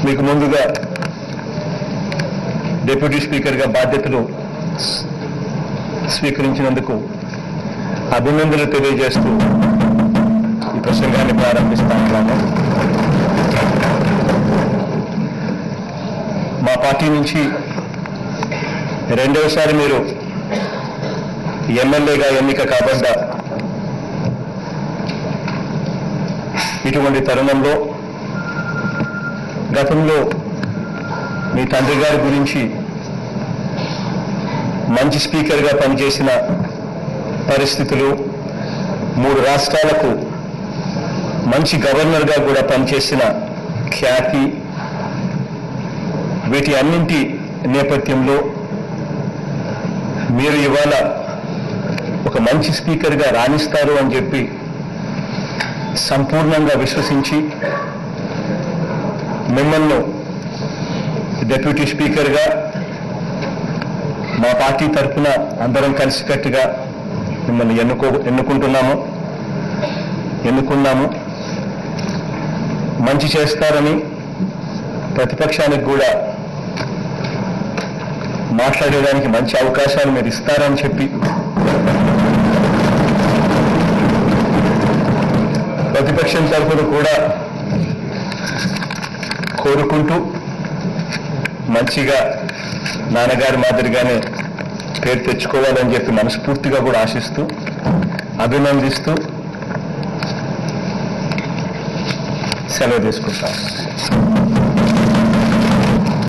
మీకు ముందుగా డిప్యూటీ స్పీకర్గా బాధ్యతలు స్వీకరించినందుకు అభినందనలు తెలియజేస్తూ ఈ ప్రసంగాన్ని ప్రారంభిస్తా ఉన్నాను మా పార్టీ నుంచి రెండవసారి మీరు ఎమ్మెల్యేగా ఎన్నిక కాబడ్డ ఇటువంటి తరుణంలో గతంలో మీ తండ్రి గారి గురించి మంచి స్పీకర్గా పనిచేసిన పరిస్థితులు మూడు రాష్ట్రాలకు మంచి గవర్నర్గా కూడా పనిచేసిన ఖ్యాతి వీటి అన్నింటి నేపథ్యంలో మీరు ఇవాళ ఒక మంచి స్పీకర్గా రాణిస్తారు అని చెప్పి సంపూర్ణంగా విశ్వసించి మిమ్మల్ని డెప్యూటీ స్పీకర్గా మా పార్టీ తరఫున అందరం కలిసికట్టుగా మిమ్మల్ని ఎన్నుకో ఎన్నుకుంటున్నాము ఎన్నుకున్నాము మంచి చేస్తారని ప్రతిపక్షానికి కూడా మాట్లాడేదానికి మంచి అవకాశాలు మీరు ఇస్తారని చెప్పి ప్రతిపక్షం తరఫున కూడా కోరుకుంటూ మంచిగా నాన్నగారి మాదిరిగానే పేరు తెచ్చుకోవాలని చెప్పి మనస్ఫూర్తిగా కూడా ఆశిస్తూ అభినందిస్తూ సెలవు తీసుకుంటాం